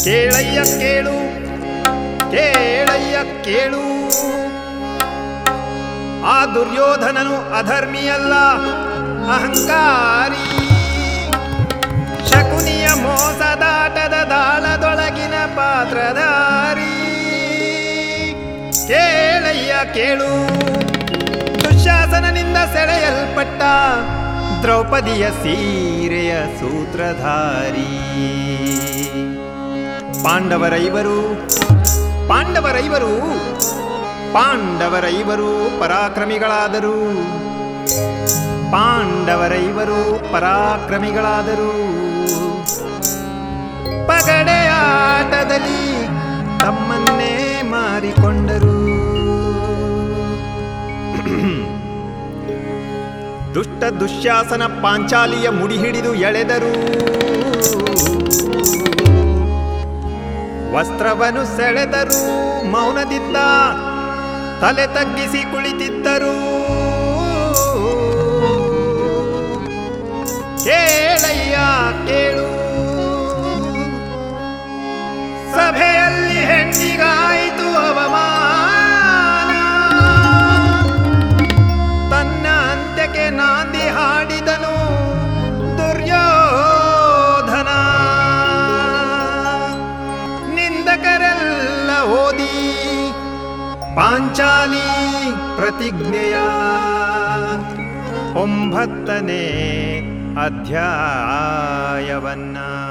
ಕೇಳಯ್ಯ ಕೇಳು ಕೇಳಯ್ಯ ಕೇಳು ಆ ದುರ್ಯೋಧನನು ಅಧರ್ಮಿಯಲ್ಲ ಅಹಂಕಾರಿ ಶಕುನಿಯ ಮೋಸದಾಟದ ದಾಳದೊಳಗಿನ ಪಾತ್ರಧಾರಿ ಕೇಳಯ್ಯ ಕೇಳು ದುಶ್ಯಾಸನನಿಂದ ಸೆಳೆಯಲ್ಪಟ್ಟ ದ್ರೌಪದಿಯ ಸೀರೆಯ ಸೂತ್ರಧಾರಿ ಪಾಂಡವರೈವರು ಪಾಂಡವರೈವರು ಪಾಂಡವರೈವರು ಪರಾಕ್ರಮಿಗಳಾದರು ಪಾಂಡವರೈವರು ಪರಾಕ್ರಮಿಗಳಾದರು ಪಗಡೆ ಆಟದಲ್ಲಿ ತಮ್ಮನ್ನೇ ಮಾರಿಕೊಂಡರು ದುಷ್ಟ ದುಶ್ಯಾಸನ ಪಾಂಚಾಲಿಯ ಮುಡಿ ಹಿಡಿದು ಎಳೆದರು ವಸ್ತ್ರವನ್ನು ಸೆಳೆದರು ಮೌನದಿಂದ ತಲೆ ತಗ್ಗಿಸಿ ಕುಳಿತಿದ್ದರು ಕೇಳಯ್ಯ ಕೇಳು ಸಭೆಯಲ್ಲಿ ಹೆಣ್ಣಿಗಾಯಿತು ಅವಮಾನ ತನ್ನ ಅಂತ್ಯಕ್ಕೆ ನಾಂದಿ ಹಾಡಿದನು ದುರ್ಯೋಧನ ನಿಂದಕರೆಲ್ಲ ಓದಿ ಪಾಂಚಾಲಿ ಪ್ರತಿಜ್ಞೆಯ ಒಂಬತ್ತನೇ ಅಧ್ಯಾಯವನ್ನ